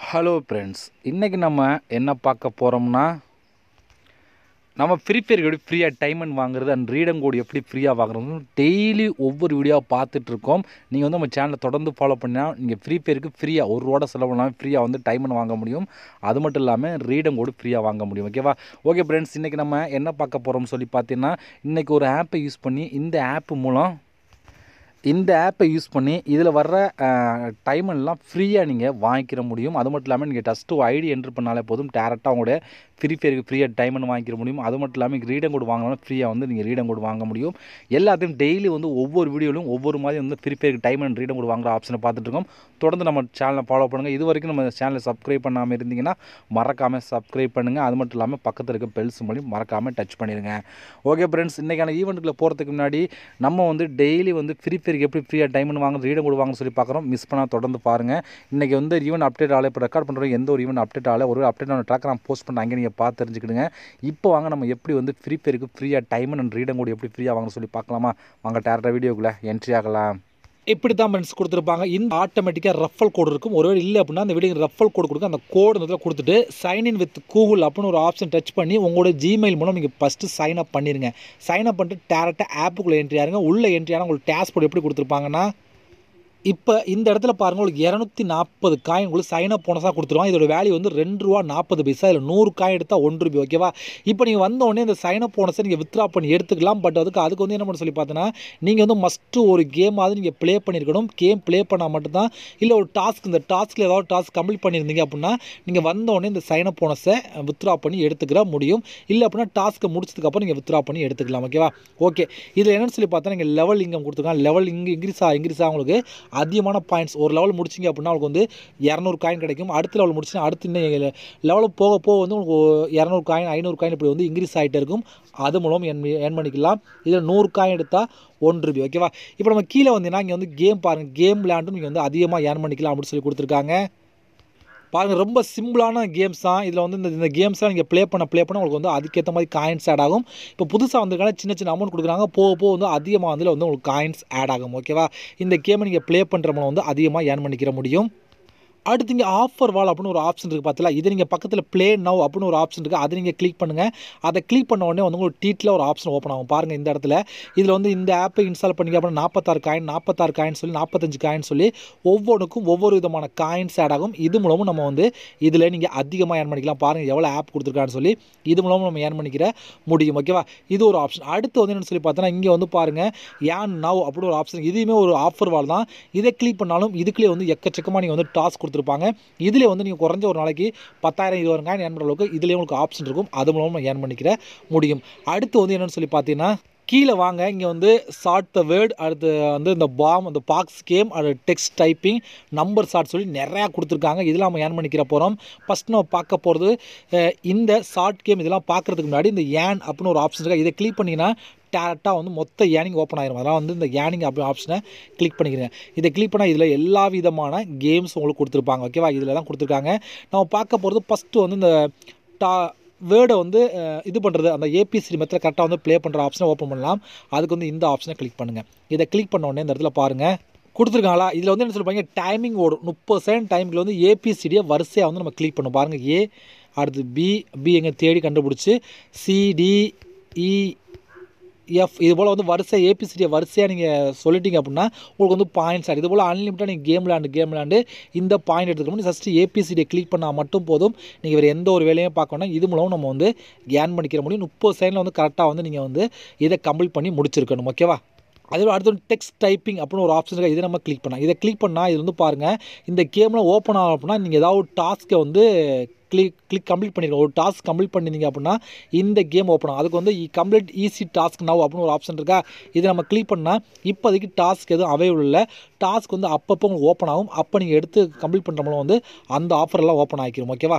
hello friends இன்றைக்கி நம்ம என்ன பார்க்க போகிறோம்னா நம்ம ஃப்ரீ ஃபயர் எப்படி ஃப்ரீயாக டைமண்ட் வாங்குறது அண்ட் ரீடம் கோடு எப்படி ஃப்ரீயாக வாங்குறது டெய்லி ஒவ்வொரு வீடியோவாக பார்த்துட்ருக்கோம் நீங்கள் வந்து நம்ம சேனலை தொடர்ந்து ஃபாலோ பண்ணால் நீங்கள் ஃப்ரீ ஃபயருக்கு ஃப்ரீயாக ஒரு ரூபா செலவு பண்ணாமல் ஃப்ரீயாக வந்து டைமண்ட் வாங்க முடியும் அது மட்டும் இல்லாமல் ரீடம் கோடு ஃப்ரீயாக வாங்க முடியும் ஓகேவா ஓகே ஃப்ரெண்ட்ஸ் இன்றைக்கி நம்ம என்ன பார்க்க போகிறோம்னு சொல்லி பார்த்தீங்கன்னா இன்றைக்கி ஒரு ஆப்பை யூஸ் பண்ணி இந்த ஆப் மூலம் இந்த ஆப்பை யூஸ் பண்ணி இதில் வர்ற டைமெல்லாம் ஃப்ரீயாக நீங்கள் வாங்கிக்கிற முடியும் அது மட்டும் இல்லாமல் நீங்கள் டஸ்ட்டு ஐடி என்ட்ரு பண்ணாலே போதும் டேரெக்டாக உங்களுடைய ஃப்ரீ ஃபயருக்கு ஃப்ரீயாக டைமண்ட் வாங்கிக்கிற முடியும் அது மட்டும் இல்லாமல் ரீடம் கோடு வாங்கினாலும் ஃப்ரீயாக வந்து நீங்கள் ரீடம் கோடு வாங்க முடியும் எல்லாத்தையும் டெய்லி வந்து ஒவ்வொரு வீடியோலையும் ஒவ்வொரு மாதிரி வந்து ஃப்ரீ ஃபயருக்கு டைமண்ட் ரீடம் கோடு வாங்குற ஆப்ஷனை பார்த்துட்டு இருக்கோம் தொடர்ந்து நம்ம சேனலை ஃபாலோ பண்ணுங்கள் இது வரைக்கும் நம்ம சேனலை சப்ஸ்கிரைப் பண்ணாமல் இருந்தீங்கன்னா மறக்காமல் சப்ஸ்கிரைப் பண்ணுங்கள் அது மட்டும் இல்லாமல் பக்கத்தில் இருக்க பெல்ஸ் மூலியம் மறக்காமல் டச் பண்ணிடுங்க ஓகே ஃப்ரெண்ட்ஸ் இன்றைக்கான ஈவெண்ட்டுக்குள்ள போகிறதுக்கு முன்னாடி நம்ம வந்து டெய்லி வந்து ஃப்ரீ ஃபயருக்கு எப்படி ஃப்ரீயாக டைமண்ட் வாங்க ரீடம் கோடு வாங்கன்னு சொல்லி பார்க்குறோம் மிஸ் பண்ணால் தொடர்ந்து பாருங்கள் இன்றைக்கி வந்து ஈவெண்ட் அப்டேட் ஆகலை இப்போ ரெக்கார்ட் பண்ணுறோம் எந்த ஒரு ஈவெண்ட் அப்டேட் ஆகலை ஒரு அப்டேட் ஆன ட்ராக் நான் போஸ்ட் பண்ண அங்கே நீங்கள் பார்த்து தெரிஞ்சுக்கிடுங்க இப்போ வாங்க நம்ம எப்படி வந்து ஃப்ரீ ஃபயருக்கு ஃப்ரீயாக டைமண்ட் அண்ட் ரீடம் கோடு எப்படி ஃப்ரீயாக வாங்க சொல்லி பார்க்கலாமா வாங்க டேரக்டாக வீடியோக்குள்ளே என்ட்ரி ஆகலாம் இப்படி தான் ஃப்ரெண்ட்ஸ் கொடுத்துருப்பாங்க இந்த ஆட்டோமேட்டிக்காக ரஃபல் கோடு இருக்கும் ஒருவேளை இல்லை அப்படின்னா அந்த வீடியோ ரஃபல் கோடு கொடுக்கும் அந்த கோடு இதில் கொடுத்துட்டு சைன் இன் வித் கூகுள் அப்படின்னு ஒரு ஆப்ஷன் டச் பண்ணி உங்களோட ஜிமெயில் மூலம் நீங்கள் ஃபஸ்ட்டு சைன் அப் பண்ணிடுங்க சைன் அப் பண்ணிட்டு டேரெக்டாக ஆப்புக்குள்ளே என்ட்ரி ஆகுங்க உள்ளே என்ட்ரி ஆனால் உங்களுக்கு டேஸ் போர்டு எப்படி கொடுத்துருப்பாங்கன்னா இப்போ இந்த இடத்துல பாருங்கள் உங்களுக்கு இரநூத்தி நாற்பது காயின் உங்களுக்கு சைன் அப் போனஸாக கொடுத்துருவாங்க இதோட வேல்யூ வந்து ரெண்டு ரூபா நாற்பது பைசா இதில் நூறு காயின் எடுத்தால் ஒன்று ரூபாய் ஓகேவா இப்போ நீங்கள் வந்த உடனே இந்த சைன் அப் போனஸை நீங்கள் வித்ரா பண்ணி எடுத்துக்கலாம் பட் அதுக்கு அதுக்கு வந்து என்ன பண்ண சொல்லி பார்த்தோன்னா நீங்கள் வந்து மஸ்ட்டு ஒரு கேமாவது நீங்கள் ப்ளே பண்ணியிருக்கணும் கேம் ப்ளே பண்ணால் மட்டும்தான் இல்லை ஒரு டாஸ்க் இந்த டாஸ்க்கில் ஏதாவது டாஸ்க் கம்ப்ளீட் பண்ணியிருந்தீங்க அப்படின்னா நீங்கள் வந்த உடனே இந்த சைன் அப் போனஸை வித்ரா பண்ணி எடுத்துக்கிற முடியும் இல்லை அப்படின்னா டாஸ்க்கை முடிச்சதுக்கப்புறம் நீங்கள் வித்ரா பண்ணி எடுத்துக்கலாம் ஓகேவா ஓகே இதில் என்னென்னு சொல்லி பார்த்தா நீங்கள் லெவல் இங்கம் கொடுத்துருக்காங்க லெவல் இங்கே இன்க்ரீஸ் ஆக இன்க்ரீஸ் ஆக உங்களுக்கு அதிகமான பாயிண்ட்ஸ் ஒரு லெவல் முடிச்சிங்க அப்படின்னா உங்களுக்கு வந்து இரநூறு காயின் கிடைக்கும் அடுத்த லெவல் முடிச்சுன்னா அடுத்து இன்னும் லெவலில் போக போக வந்து உங்களுக்கு இரநூறு காயின் ஐநூறு காயின் இப்படி வந்து இன்க்ரீஸ் ஆகிட்டே இருக்கும் அது மூலம் என் ஏர்ன் பண்ணிக்கலாம் இதில் நூறு காயின் எடுத்தால் ஒன்று ரூபாய் ஓகேவா இப்போ நம்ம கீழே வந்தீங்கன்னா இங்கே வந்து கேம் பாருங்கள் கேம் விளையாண்டும் நீங்கள் வந்து அதிகமாக ஏர்ன் பண்ணிக்கலாம் அப்படின்னு சொல்லி கொடுத்துருக்காங்க பாருங்கள் ரொம்ப சிம்பிளான கேம்ஸ் தான் இதில் வந்து இந்த இந்த கேம்ஸ்லாம் நீங்கள் ப்ளே பண்ண ப்ளே பண்ண உங்களுக்கு வந்து அதுக்கேற்ற மாதிரி காயின்ஸ் ஆட் ஆகும் இப்போ புதுசாக வந்திருக்காங்க சின்ன சின்ன அமௌண்ட் கொடுக்குறாங்க போக போக வந்து அதிகமாக வந்து வந்து உங்களுக்கு காயின்ஸ் ஆட் ஆகும் ஓகேவா இந்த கேமை நீங்கள் ப்ளே பண்ணுற மூலம் வந்து அதிகமாக ஏர்ன் பண்ணிக்கிற முடியும் அடுத்து இங்கே ஆஃபர் வால் அப்படின்னு ஒரு ஆப்ஷன் இருக்குது பார்த்தீங்களா இது நீங்கள் பக்கத்தில் ப்ளே நவ் அப்படின்னு ஒரு ஆப்ஷன் இருக்குது அதை நீங்கள் கிளிக் பண்ணுங்கள் அதை கிளிக் பண்ண உடனே வந்து உங்களுக்கு டீட்டில் ஒரு ஆப்ஷன் ஓப்பன் ஆகும் பாருங்கள் இந்த இடத்துல இதில் வந்து இந்த ஆப்பை இன்ஸ்டால் பண்ணிங்க அப்படின்னா நாற்பத்தாறு காயின் நாற்பத்தாறு காயின் சொல்லி நாற்பத்தஞ்சு காயின் சொல்லி ஒவ்வொன்றுக்கும் ஒவ்வொரு விதமான காயின்ஸ் ஆட் ஆகும் இது மூலமும் நம்ம வந்து இதில் நீங்கள் அதிகமாக ஏர்ன் பண்ணிக்கலாம் பாருங்கள் எவ்வளோ ஆப் கொடுத்துருக்கான்னு சொல்லி இது மூலமும் நம்ம ஏர்ன் பண்ணிக்கிற முடியும் ஓகேவா இது ஒரு ஆப்ஷன் அடுத்து வந்து என்னென்னு சொல்லி பார்த்தோன்னா இங்கே வந்து பாருங்கள் ஏன் நவ் அப்படின்னு ஒரு ஆப்ஷன் இதுவுமே ஒரு ஆஃபர் வால் தான் இதை கிளிக் பண்ணாலும் இதுக்குள்ளே வந்து எக்கச்சக்கமாக நீங்கள் வந்து டாஸ்க் கொடுத்துருப்பாங்க இதில் வந்து நீங்கள் குறைஞ்ச ஒரு நாளைக்கு பத்தாயிரம் இருபதாயிரம் காயின் ஏர்ன் பண்ணுற அளவுக்கு இதுலேயே உங்களுக்கு ஆப்ஷன் இருக்கும் அது மூலமாக ஏர்ன் பண்ணிக்கிற முடியும் அடுத்து வந்து என்னென்னு சொல்லி பார்த்தீங்கன்னா கீழே வாங்க இங்கே வந்து ஷார்ட் த வேர்ட் அடுத்து வந்து இந்த பாம் அந்த பாக்ஸ் கேம் அது டெக்ஸ்ட் டைப்பிங் நம்பர் ஷார்ட் சொல்லி நிறையா கொடுத்துருக்காங்க இதெல்லாம் நம்ம ஏர்ன் பண்ணிக்கிற போகிறோம் ஃபஸ்ட் நம்ம பார்க்க போகிறது இந்த ஷார்ட் கேம் இதெல்லாம் பார்க்குறதுக்கு முன்னாடி இந்த ஏன் அப்படின்னு ஒரு ஆப்ஷன் இருக்கா இதை கிளிக் பண்ணிங்கன்னா டேரெக்டாக வந்து மொத்த ஏனிங் ஓப்பன் ஆயிரும் அதான் வந்து இந்த ஏனிங் அப்படி ஆப்ஷனை கிளிக் பண்ணிக்கிறேன் இதை கிளிக் பண்ணால் இதில் எல்லா விதமான கேம்ஸ் உங்களுக்கு கொடுத்துருப்பாங்க ஓகேவா இதில் தான் கொடுத்துருக்காங்க நம்ம பார்க்க போகிறது ஃபஸ்ட்டு வந்து இந்த டா வேர்டை வந்து இது பண்ணுறது அந்த ஏபிசிடி மெத்தில் கரெக்டாக வந்து ப்ளே பண்ணுற ஆப்ஷனை ஓப்பன் பண்ணலாம் அதுக்கு வந்து இந்த ஆப்ஷனை கிளிக் பண்ணுங்கள் இதை கிளிக் பண்ண உடனே இந்த இடத்துல பாருங்கள் கொடுத்துருக்காங்களா இதில் வந்து என்ன சொல்லுவாங்க டைமிங் ஓடும் முப்பது செகண்ட் டைமில் வந்து ஏபிசிடியை வரிசையாக வந்து நம்ம கிளிக் பண்ணும் பாருங்கள் ஏ அடுத்து பி பி எங்கே தேடி கண்டுபிடிச்சி சிடிஇ எஃப் இது போல் வந்து வரிசை ஏபிசிடியை வரிசையாக நீங்கள் சொல்லிட்டீங்க அப்படின்னா உங்களுக்கு வந்து பாயிண்ட்ஸ் ஆடு இது போல் அன்லிமிட்டாக நீங்கள் கேம் விளாண்டு கேம் விளாண்டு இந்த பாயிண்ட் எடுத்துக்கணும் ஃபஸ்ட்டு ஏபிசிடியை கிளிக் பண்ணால் மட்டும் போதும் நீங்கள் வேறு எந்த ஒரு வேலையும் பார்க்கணும் இது மூலம் நம்ம வந்து ஏர்ன் பண்ணிக்கிற முடியும் முப்பது செகண்டில் வந்து கரெக்டாக வந்து நீங்கள் வந்து இதை கம்ப்ளீட் பண்ணி முடிச்சிருக்கணும் ஓகேவா அதே அடுத்து வந்து டெக்ஸ்ட் டைப்பிங் அப்படின்னு ஒரு ஆப்ஷன் இருக்குது இதை நம்ம கிளிக் பண்ணலாம் இதை கிளிக் பண்ணால் இது வந்து பாருங்கள் இந்த கேமில் ஓப்பன் ஆகும் அப்படின்னா நீங்கள் ஏதாவது ஒரு டாஸ்க்கை வந்து கிளிக் கிளிக் கம்ப்ளீட் பண்ணிருக்கோம் ஒரு டாஸ்க் கம்ப்ளீட் பண்ணிருந்தீங்க அப்படின்னா இந்த கேம் ஓப்பன் ஆகும் அதுக்கு வந்து கம்ப்ளீட் ஈஸி டாஸ்க் நவ் அப்படின்னு ஒரு ஆப்ஷன் இருக்கா இதை நம்ம கிளிக் பண்ணால் இப்போதைக்கு டாஸ்க் எதுவும் அவைலபிள் இல்லை டாஸ்க் வந்து அப்பப்போ உங்களுக்கு ஓப்பன் ஆகும் அப்போ நீங்கள் எடுத்து கம்ப்ளீட் பண்ணுற மூலம் வந்து அந்த ஆஃபர்லாம் ஓப்பன் ஆகிக்கிறோம் ஓகேவா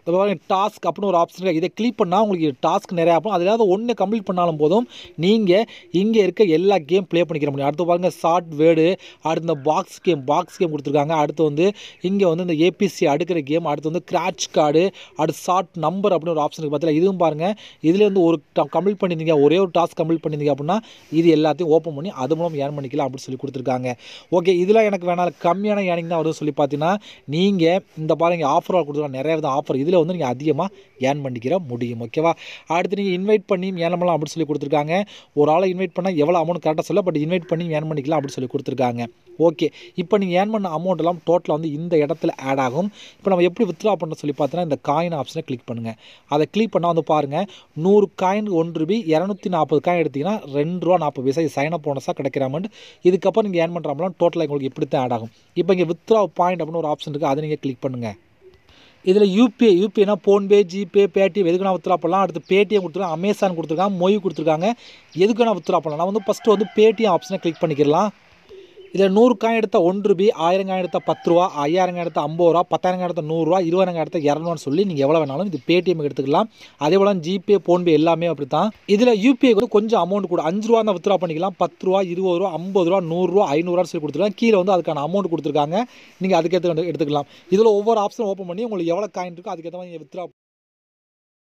இந்த பாருங்க டாஸ்க் அப்படின்னு ஒரு ஆப்ஷன் இருக்குது இதை கிளிக் பண்ணால் உங்களுக்கு டாஸ்க் நிறையா ஆகும் அது ஏதாவது ஒன்று கம்ப்ளீட் பண்ணாலும் போதும் நீங்கள் இங்கே இருக்க எல்லா கேம் ப்ளே பண்ணிக்கிற முடியும் அடுத்து பாருங்கள் ஷார்ட் வேர்டு அடுத்து இந்த பாக்ஸ் கேம் பாக்ஸ் கேம் கொடுத்துருக்காங்க அடுத்து வந்து இங்கே வந்து இந்த ஏபிசி அடுக்கிற கேம் அடுத்து வந்து கிராச் கார்டு அடுத்து ஷார்ட் நம்பர் அப்படின்னு ஒரு ஆப்ஷன் இருக்குது பார்த்தீங்களா இதுவும் பாருங்கள் இதில் வந்து ஒரு கம்ப்ளீட் பண்ணியிருந்தீங்க ஒரே ஒரு டாஸ்க் கம்ப்ளீட் பண்ணியிருந்தீங்க அப்படின்னா இது எல்லாத்தையும் ஓப்பன் பண்ணி அது மூலம் ஏர்ன் பண்ணிக்கலாம் அப்படின்னு சொல்லி கொடுத்துருக்காங்க ஓகே இதில் எனக்கு வேணாலும் கம்மியான ஏர்னிங் தான் வருதுன்னு சொல்லி பார்த்தீங்கன்னா நீங்கள் இந்த பாருங்க ஆஃபர் கொடுத்துருக்காங்க நிறைய வித ஆஃபர் இதில் வந்து நீங்கள் அதிகமாக ஏர்ன் பண்ணிக்கிற முடியும் ஓகேவா அடுத்து நீங்கள் இன்வைட் பண்ணி ஏர்ன் பண்ணலாம் அப்படின்னு சொல்லி கொடுத்துருக்காங்க ஒரு ஆளை இன்வைட் பண்ணால் எவ்வளோ அமௌண்ட் கரெக்டாக சொல்ல பட் இன்வைட் பண்ணி ஏர்ன் பண்ணிக்கலாம் அப்படின்னு சொல்லி கொடுத்துருக்காங்க ஓகே இப்போ நீங்கள் ஏர்ன் பண்ண அமௌண்ட் எல்லாம் டோட்டலாக வந்து இந்த இடத்துல ஆட் ஆகும் இப்போ நம்ம எப்படி வித்ட்ரா பண்ண சொல்லி பார்த்தீங்கன்னா இந்த காயின் ஆப்ஷனை கிளிக் பண்ணுங்கள் அதை கிளிக் பண்ணால் வந்து பாருங்கள் நூறு காயின் ஒன்று ரூபி இரநூத்தி நாற்பது காயின் எடுத்திங்கன்னா ரெண்டு ரூபா நாற்பது பைசா இது சைன் அப் போனஸாக கிடைக்கிற அமௌண்ட் இதுக்கப்புறம் நீங்கள் ஏர்ன் பண்ணுற அமௌண்ட் டோட்டலாக உங்களுக்கு இப்படி தான் ஆட் ஆகும் இப்போ இங்கே வித்ரா பாயிண்ட் அப்படின்னு ஒரு ஆப்ஷன் இருக்குது அதை நீங்கள் கிளிக் பண்ணுங்கள் இதில் யூபிஐ யூபிஐனா ஃபோன்பே ஜிபே பேடிஎம் எதுக்கு நான் வித்ரா பண்ணலாம் அடுத்து பேடிஎம் கொடுத்துருக்காங்க அமேசான் கொடுத்துருக்காங்க மொய் கொடுத்துருக்காங்க எதுக்கு நான் வித்ரா பண்ணலாம் நான் வந்து ஃபஸ்ட்டு வந்து பேடிஎம் ஆப்ஷனை கிளிக் பண்ணிக்கலாம் இதில் நூறு காயின் எடுத்தால் ஒன்று ரூபி ஆயிரம் காயின் எடுத்தால் பத்து ரூபா ஐயாயிரம் காயின் எடுத்தால் ஐம்பது ரூபா பத்தாயிரம் காயின் எடுத்தால் நூறுரூவா இருபதாயிரம் காயின் எடுத்தால் இரநூறுன்னு சொல்லி நீங்கள் எவ்வளோ வேணாலும் இது பேடிஎம் எடுத்துக்கலாம் அதே போல் ஜிபே ஃபோன்பே எல்லாமே அப்படி தான் இதில் யூபிஐ வந்து கொஞ்சம் அமௌண்ட் கூட அஞ்சு ரூபா தான் வித்ரா பண்ணிக்கலாம் பத்து ரூபா இருபது ரூபா ஐம்பது ரூபா நூறுரூவா ஐநூறுரூவா சொல்லி கொடுத்துருக்காங்க கீழே வந்து அதுக்கான அமௌண்ட் கொடுத்துருக்காங்க நீங்கள் அதுக்கேற்ற எடுத்துக்கலாம் இதில் ஒவ்வொரு ஆப்ஷன் ஓப்பன் பண்ணி உங்களுக்கு எவ்வளோ காயின் இருக்கோ அதுக்கேற்ற மாதிரி நீங்கள் வித்ரா